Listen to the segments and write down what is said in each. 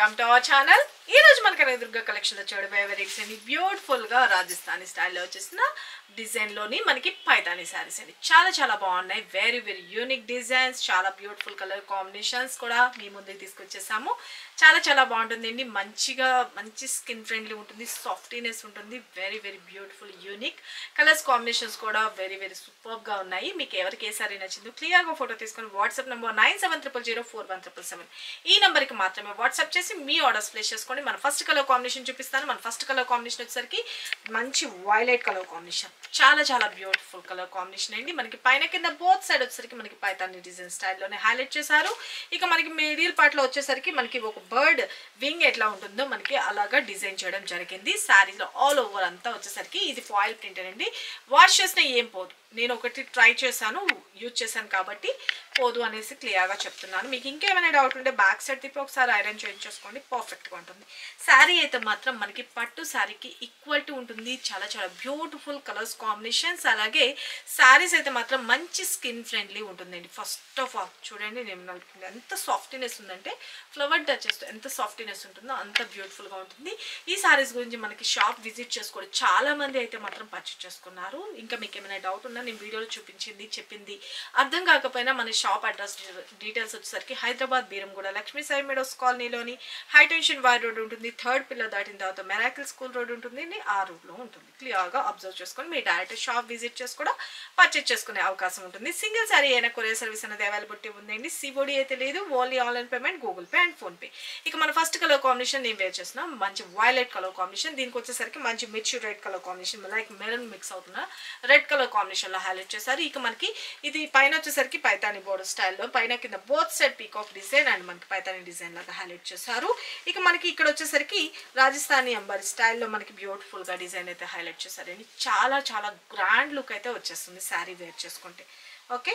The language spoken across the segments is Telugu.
వెల్కమ్ టు అవర్ ఛానల్ ఈ రోజు మనకి దుర్గా కలెక్షన్ లో చూడబోయే వెరైటీస్ అండి బ్యూటిఫుల్ గా రాజస్థానీ స్టైల్లో వచ్చేసిన డిజైన్ లోని మనకి పైతానీ శారీస్ అండి చాలా చాలా బాగున్నాయి వెరీ వెరీ యూనిక్ డిజైన్స్ చాలా బ్యూటిఫుల్ కలర్ కాంబినేషన్స్ కూడా మీ ముందుకు తీసుకొచ్చేసాము చాలా చాలా బాగుంటుందండి మంచిగా మంచి స్కిన్ ఫ్రెండ్లీ ఉంటుంది సాఫ్టీనెస్ ఉంటుంది very very beautiful unique colours combinations కూడా వెరీ వెరీ సూపర్ గా ఉన్నాయి మీకు ఎవరికి ఏ సారీ నచ్చిందో క్లియర్ గా ఫోటో తీసుకొని WhatsApp number nine seven triple zero four one triple seven ఈ నెంబర్కి మాత్రమే వాట్సాప్ చేసి మీ ఆర్డర్స్ ప్లేస్ చేసుకోండి మన ఫస్ట్ కలర్ కాంబినేషన్ చూపిస్తాను మన ఫస్ట్ కలర్ కాంబినేషన్ వచ్చేసరికి మంచి వైలెట్ కలర్ కాంబినేషన్ చాలా చాలా బ్యూటిఫుల్ కలర్ కాంబినేషన్ అండి మనకి పైన కింద బోత్ సైడ్ వచ్చేసరికి మనకి పైతాన్ని డిజైన్ స్టైల్లోనే హైలైట్ చేశారు ఇక మనకి మిడిల్ పార్ట్లో వచ్చేసరికి మనకి ఒక బర్డ్ వింగ్ ఎట్లా ఉంటుందో మనకి అలాగా డిజైన్ చేయడం జరిగింది శారీలో ఆల్ ఓవర్ అంతా వచ్చేసరికి ఇది ఫాయిల్ ప్రింట్ అండి వాష్ చేసినా ఏం పోదు నేను ఒకటి ట్రై చేశాను యూజ్ చేశాను కాబట్టి పోదు అనేసి క్లియర్గా చెప్తున్నాను మీకు ఇంకేమైనా డౌట్ ఉంటే బ్యాక్ సైడ్ తిప్పి ఒకసారి ఐరన్ చేయించేసుకోండి పర్ఫెక్ట్గా ఉంటుంది శారీ అయితే మాత్రం మనకి పట్టు శారీకి ఈక్వల్ టు ఉంటుంది చాలా చాలా బ్యూటిఫుల్ కలర్స్ కాంబినేషన్స్ అలాగే శారీస్ అయితే మాత్రం మంచి స్కిన్ ఫ్రెండ్లీ ఉంటుందండి ఫస్ట్ ఆఫ్ ఆల్ చూడండి నేను నలుపుతుంది ఎంత సాఫ్ట్నెస్ ఉందంటే ఫ్లవర్ టచెస్ ఎంత సాఫ్ట్నెస్ ఉంటుందో అంత బ్యూటిఫుల్గా ఉంటుంది ఈ శారీస్ గురించి మనకి షాప్ విజిట్ చేసుకోవడం చాలా మంది అయితే మాత్రం పర్చేస్ చేసుకున్నారు ఇంకా మీకు ఏమైనా డౌట్ ఉన్నా నేను వీడియోలో చూపించింది చెప్పింది అర్థం కాకపోయినా మన షాప్ అడ్రస్ డీటెయిల్స్ వచ్చేసరికి హైదరాబాద్ బీరంగూడ లక్ష్మీ సాయి మెడోస్ కాలనీలోని హై టెన్షన్ వైర్ రోడ్ ఉంటుంది థర్డ్ పిల్లర్ దాటిన తర్వాత మెరాకిల్ స్కూల్ రోడ్ ఉంటుంది ఆ రోడ్లో ఉంటుంది క్లియర్గా అబ్జర్వ్ చేసుకొని మీరు డైరెక్ట్ షాప్ విజిట్ చేసి కూడా పర్చేస్ చేసుకునే అవకాశం ఉంటుంది సింగిల్ సారీ అయినా కొరియర్ సర్వీస్ అనేది అవైలబిలిటీ ఉందండి సిబోడి అయితే లేదు only online payment Google Pay and PhonePe ఇక మన ఫస్ట్ కలర్ కాంబినేషన్ నేను వేర్ చేసిన మంచి వైలెట్ కలర్ కాంబినేషన్ దీనికి వచ్చేసరికి మంచి మిర్చి red colour combination like maroon mix అవుతున్న రెడ్ కలర్ కాంబినేషన్లో హైలైట్ చేశారు ఇక మనకి ఇది పైన వచ్చేసరికి పైతాని బోర్డర్ స్టైల్లో పైన కింద both side peacock design and మనకి పైతాని డిజైన్ లాగా హైలైట్ చేశారు ఇక మనకి ఇక్కడ వచ్చేసరికి రాజస్థానీ అంబరి స్టైల్లో మనకి బ్యూటిఫుల్గా డిజైన్ అయితే హైలైట్ చేశారండి చాలా చాలా గ్రాండ్ లుక్ అయితే వచ్చేస్తుంది శారీ వేర్ చేసుకుంటే ఓకే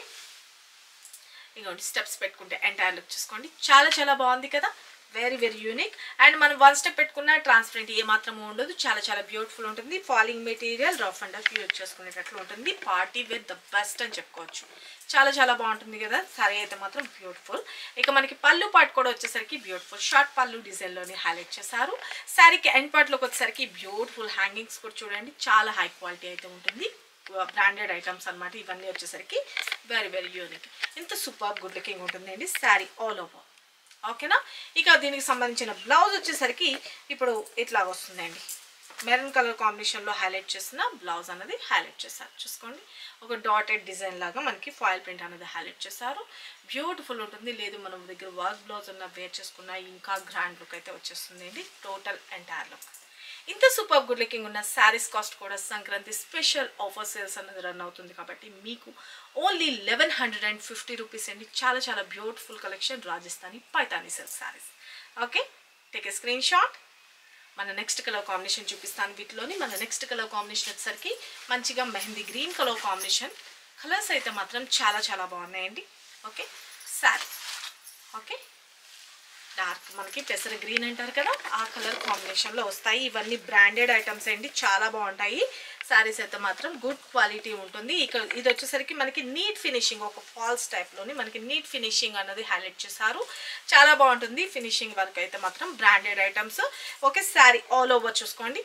ఇంకోటి స్టెప్స్ పెట్టుకుంటే ఎంటైర్ లుక్ చూసుకోండి చాలా చాలా బాగుంది కదా వెరీ వెరీ యూనిక్ అండ్ మనం వన్ స్టెప్ పెట్టుకున్న ట్రాన్స్పరెంట్ ఏ మాత్రము ఉండదు చాలా చాలా బ్యూటిఫుల్ ఉంటుంది falling material rough and rough use చేసుకునేటట్లు ఉంటుంది పార్టీ వేర్ ద బెస్ట్ అని చెప్పుకోవచ్చు చాలా చాలా బాగుంటుంది కదా సారీ అయితే మాత్రం బ్యూటిఫుల్ ఇక మనకి పళ్ళు పార్ట్ కూడా వచ్చేసరికి బ్యూటిఫుల్ షార్ట్ పళ్ళు డిజైన్లోనే హైలైట్ చేశారు శారీకి ఎండ్ పార్ట్లోకి వచ్చేసరికి బ్యూటిఫుల్ హ్యాంగింగ్స్ కూడా చూడండి చాలా హై క్వాలిటీ అయితే ఉంటుంది బ్రాండెడ్ ఐటమ్స్ అనమాట ఇవన్నీ వచ్చేసరికి వెరీ వెరీ యూనిక్ ఇంత సూపర్ గుడ్ లుకింగ్ ఉంటుందండి శారీ ఆల్ ఓవర్ ఓకేనా ఇక దీనికి సంబంధించిన బ్లౌజ్ వచ్చేసరికి ఇప్పుడు ఇట్లా వస్తుందండి మెరూన్ కలర్ కాంబినేషన్లో హైలైట్ చేసిన బ్లౌజ్ అనేది హైలైట్ చేశారు చూసుకోండి ఒక డాటెడ్ డిజైన్ లాగా మనకి ఫాయిల్ ప్రింట్ అనేది హైలైట్ చేశారు బ్యూటిఫుల్ ఉంటుంది లేదు మనం దగ్గర వర్క్ బ్లౌజ్ ఉన్న వేర్ చేసుకున్న ఇంకా గ్రాండ్ లుక్ అయితే వచ్చేస్తుంది టోటల్ ఎంటైర్ లుక్ ఇంత సూపర్ గుడ్ లుకింగ్ ఉన్న శారీస్ కాస్ట్ కూడా సంక్రాంతి స్పెషల్ ఆఫర్ సేల్స్ అనేది రన్ అవుతుంది కాబట్టి మీకు only eleven hundred and fifty rupees అండి చాలా చాలా beautiful collection Rajasthani Paithani silk saris okay take a screenshot మన నెక్స్ట్ కలర్ కాంబినేషన్ చూపిస్తాను వీటిలోని మన నెక్స్ట్ కలర్ కాంబినేషన్ వచ్చేసరికి మంచిగా mehndi green colour combination colours అయితే మాత్రం చాలా చాలా బాగున్నాయండి ఓకే శారీ ఓకే డార్క్ మనకి పెసర గ్రీన్ అంటారు కదా ఆ కలర్ కాంబినేషన్లో వస్తాయి ఇవన్నీ బ్రాండెడ్ ఐటమ్స్ అండి చాలా బాగుంటాయి శారీస్ అయితే మాత్రం గుడ్ క్వాలిటీ ఉంటుంది ఇక ఇది వచ్చేసరికి మనకి నీట్ ఫినిషింగ్ ఒక ఫాల్స్ టైప్లోని మనకి నీట్ ఫినిషింగ్ అన్నది హైలైట్ చేశారు చాలా బాగుంటుంది ఫినిషింగ్ వర్క్ అయితే మాత్రం branded items okay sari all over చూసుకోండి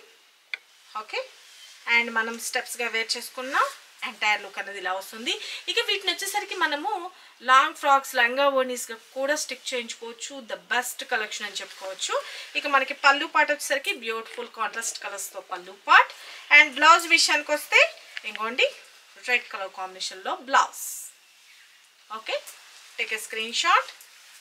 ఓకే అండ్ మనం స్టెప్స్గా వేర్ చేసుకున్న ఎంటైర్ లుక్ అనేది ఇలా వస్తుంది ఇక వీటిని వచ్చేసరికి మనము లాంగ్ ఫ్రాక్స్ లంగా ఓనీస్గా కూడా స్టిక్ చేయించుకోవచ్చు ద బెస్ట్ కలెక్షన్ అని చెప్పుకోవచ్చు ఇక మనకి పళ్ళు పాట్ వచ్చేసరికి బ్యూటిఫుల్ కాంట్రాస్ట్ కలర్స్తో పళ్ళు పాట్ అండ్ బ్లౌజ్ విషయానికి వస్తే ఇంకోండి రెడ్ కలర్ కాంబినేషన్లో blouse okay take a screenshot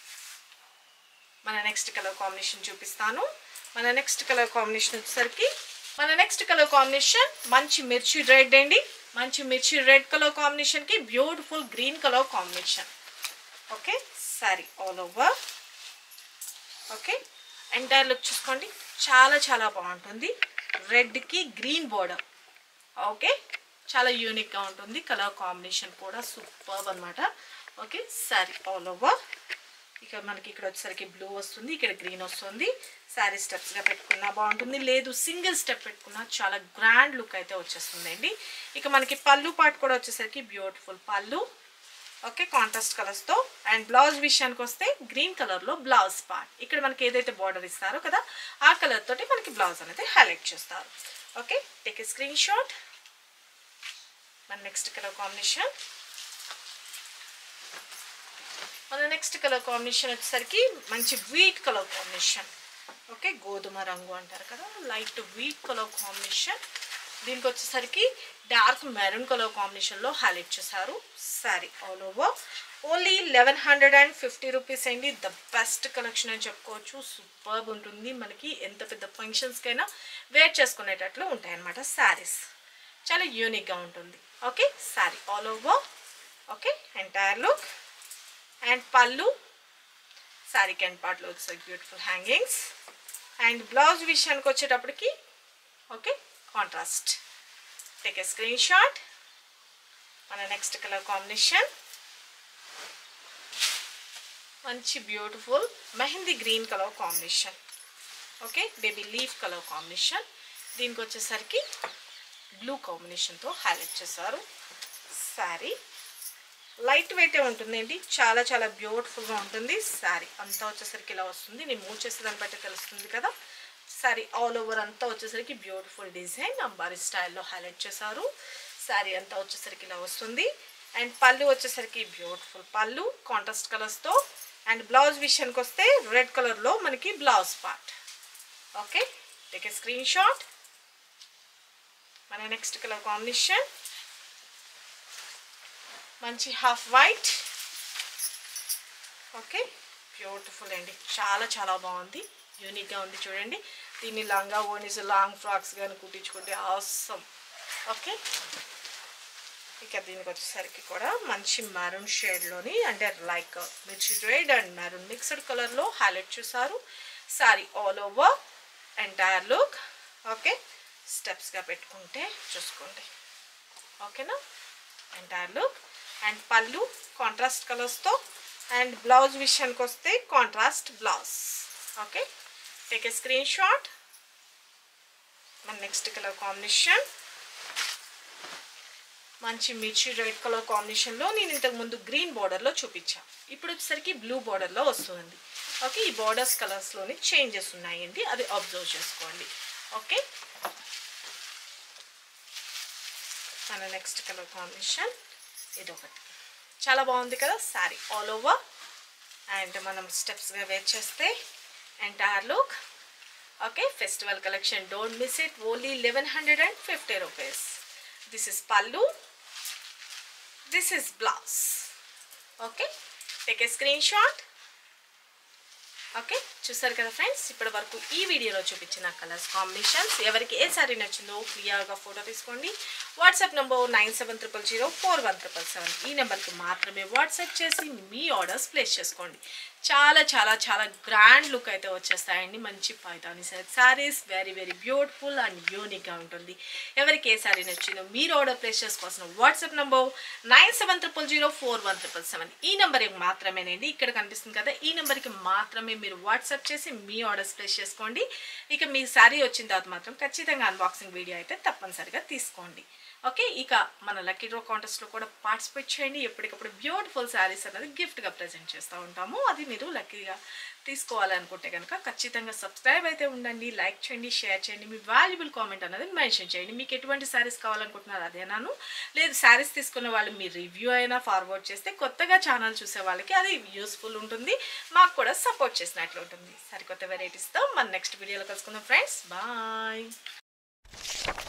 మన నెక్స్ట్ కలర్ కాంబినేషన్ చూపిస్తాను మన నెక్స్ట్ కలర్ కాంబినేషన్ వచ్చేసరికి మన నెక్స్ట్ కలర్ కాంబినేషన్ మంచి మిర్చి రెడ్ అండి మంచి మిర్చి రెడ్ కలర్ కాంబినేషన్కి beautiful green colour combination okay sari all over okay entire look చూసుకోండి చాలా చాలా బాగుంటుంది రెడ్కి గ్రీన్ బోర్డర్ ఓకే చాలా యూనిక్గా ఉంటుంది కలర్ కాంబినేషన్ కూడా సూపర్ అనమాట ఓకే సారీ ఆల్ ఓవర్ ఇక మనకి ఇక్కడ వచ్చేసరికి బ్లూ వస్తుంది ఇక్కడ గ్రీన్ వస్తుంది శారీ స్టెప్స్గా పెట్టుకున్నా బాగుంటుంది లేదు సింగిల్ స్టెప్ పెట్టుకున్నా చాలా గ్రాండ్ లుక్ అయితే వచ్చేస్తుందండి ఇక మనకి పళ్ళు పాటు కూడా వచ్చేసరికి బ్యూటిఫుల్ పళ్ళు ఓకే కాంట్రాస్ట్ కలర్స్తో అండ్ బ్లౌజ్ విషయానికి వస్తే గ్రీన్ కలర్లో బ్లౌజ్ పార్ట్ ఇక్కడ మనకి ఏదైతే బార్డర్ ఇస్తారో కదా ఆ కలర్ తోటి మనకి బ్లౌజ్ అనేది హైలైట్ చేస్తారు okay take a screenshot మన నెక్స్ట్ కలర్ కాంబినేషన్ మన నెక్స్ట్ కలర్ కాంబినేషన్ వచ్చేసరికి మంచి వీట్ కలర్ కాంబినేషన్ ఓకే గోధుమ రంగు అంటారు కదా లైట్ వీట్ కలర్ కాంబినేషన్ దీనికి వచ్చేసరికి డార్క్ మెరూన్ కలర్ కాంబినేషన్లో హైలైట్ చేశారు sari all over only eleven hundred and fifty rupees అండి ద బెస్ట్ కలెక్షన్ అని చెప్పుకోవచ్చు సూపర్బ్ ఉంటుంది మనకి ఎంత పెద్ద ఫంక్షన్స్కైనా వేర్ చేసుకునేటట్లు ఉంటాయి అన్నమాట శారీస్ చాలా యూనిక్గా ఉంటుంది okay sari all over okay entire look and pallu sari can పార్ట్లో వచ్చే బ్యూటిఫుల్ హ్యాంగింగ్స్ అండ్ బ్లౌజ్ విషయానికి వచ్చేటప్పటికి okay contrast take a screenshot మన నెక్స్ట్ కలర్ కాంబినేషన్ మంచి beautiful mehndi green colour combination okay baby leaf colour combination దీనికి వచ్చేసరికి బ్లూ కాంబినేషన్తో హైలైట్ చేశారు శారీ లైట్ వెయిటే ఉంటుందండి చాలా చాలా బ్యూటిఫుల్గా ఉంటుంది శారీ అంతా వచ్చేసరికి ఇలా వస్తుంది నేను మూవ్ చేసే దాన్ని బట్టి తెలుస్తుంది కదా శారీ ఆల్ ఓవర్ అంతా వచ్చేసరికి బ్యూటిఫుల్ డిజైన్ అంబారీ స్టైల్లో హైలైట్ చేశారు శారీ అంతా వచ్చేసరికి ఇలా వస్తుంది అండ్ పళ్ళు వచ్చేసరికి బ్యూటిఫుల్ పళ్ళు కాంట్రాస్ట్ కలర్స్తో అండ్ బ్లౌజ్ విషయానికి వస్తే రెడ్ కలర్లో మనకి blouse part okay take a screenshot మన నెక్స్ట్ కలర్ కాంబినేషన్ మంచి హాఫ్ వైట్ ఓకే బ్యూటిఫుల్ అండి చాలా చాలా బాగుంది యూనిక్గా ఉంది చూడండి దీన్ని లంగా ఓనీస్ లాంగ్ ఫ్రాక్స్ కానీ కుట్టించుకుంటే అవసరం ఓకే ఇక దీనికి వచ్చేసరికి కూడా మంచి మెరూన్ షేడ్లోని అంటే లైక్ మిర్చి రెడ్ అండ్ మెరూన్ మిక్స్డ్ కలర్లో హైలైట్ చేశారు sari all over entire look okay స్టెప్స్గా పెట్టుకుంటే చూసుకోండి ఓకేనా entire look and pallu contrast కలర్స్తో అండ్ బ్లౌజ్ విషయానికి వస్తే contrast blouse okay take a screenshot మన నెక్స్ట్ కలర్ కాంబినేషన్ మంచి మిర్చి రెడ్ కలర్ కాంబినేషన్లో నేను ఇంతకు ముందు గ్రీన్ బార్డర్లో చూపించాను ఇప్పుడు వచ్చేసరికి బ్లూ బార్డర్లో వస్తుంది ఓకే ఈ బార్డర్స్ కలర్స్లోని చేంజెస్ ఉన్నాయండి అది అబ్జర్వ్ చేసుకోండి ఓకే మన నెక్స్ట్ కలర్ కాంబినేషన్ ఇదొకటి చాలా బాగుంది కదా శారీ ఆల్ ఓవర్ అండ్ మనం స్టెప్స్గా వేర్ చేస్తే entire look okay festival collection don't miss it only eleven hundred and fifty rupees this is pallu this is blouse okay take a screenshot okay చూసారు కదా ఫ్రెండ్స్ ఇప్పటి వరకు ఈ వీడియోలో చూపించిన కలర్స్ కాంబినేషన్స్ ఎవరికి ఏ సారీ నచ్చిందో క్లియర్గా ఫోటో తీసుకోండి WhatsApp number nine seven triple zero four one triple seven ఈ నెంబర్కి మాత్రమే వాట్సాప్ చేసి మీ ఆర్డర్స్ ప్లేస్ చేసుకోండి చాలా చాలా చాలా గ్రాండ్ లుక్ అయితే వచ్చేస్తాయండి మంచి Paithani set saris very very beautiful and యూనిక్గా ఉంటుంది ఎవరికి ఏ శారీ నచ్చిందో మీరు ఆర్డర్ ప్లేస్ చేసుకోవాల్సిన WhatsApp number nine seven triple zero four one triple seven ఈ నెంబర్కి మాత్రమేనండి ఇక్కడ కనిపిస్తుంది కదా ఈ నెంబర్కి మాత్రమే మీరు వాట్సాప్ చేసి మీ ఆర్డర్స్ ప్లేస్ చేసుకోండి ఇక మీ శారీ వచ్చిన తర్వాత మాత్రం ఖచ్చితంగా అన్బాక్సింగ్ వీడియో అయితే తప్పనిసరిగా తీసుకోండి ఓకే ఇక మన లక్కీ డ్రా కాంటెస్ట్లో కూడా పార్టిసిపేట్ చేయండి ఎప్పటికప్పుడు బ్యూటిఫుల్ శారీస్ అనేది గిఫ్ట్గా ప్రజెంట్ చేస్తూ ఉంటాము అది మీరు లక్కీగా తీసుకోవాలనుకుంటే కనుక ఖచ్చితంగా సబ్స్క్రైబ్ అయితే ఉండండి లైక్ చేయండి షేర్ చేయండి మీ వాల్యుబుల్ కామెంట్ అనేది మెన్షన్ చేయండి మీకు ఎటువంటి శారీస్ కావాలనుకుంటున్నారు అదేనాను లేదు శారీస్ తీసుకున్న వాళ్ళు మీ రివ్యూ అయినా ఫార్వర్డ్ చేస్తే కొత్తగా ఛానల్ చూసే వాళ్ళకి అది యూస్ఫుల్ ఉంటుంది మాకు కూడా సపోర్ట్ చేసినట్లు ఉంటుంది సరికొత్త వెరైటీస్తో మన నెక్స్ట్ వీడియోలో కలుసుకుందాం ఫ్రెండ్స్ బాయ్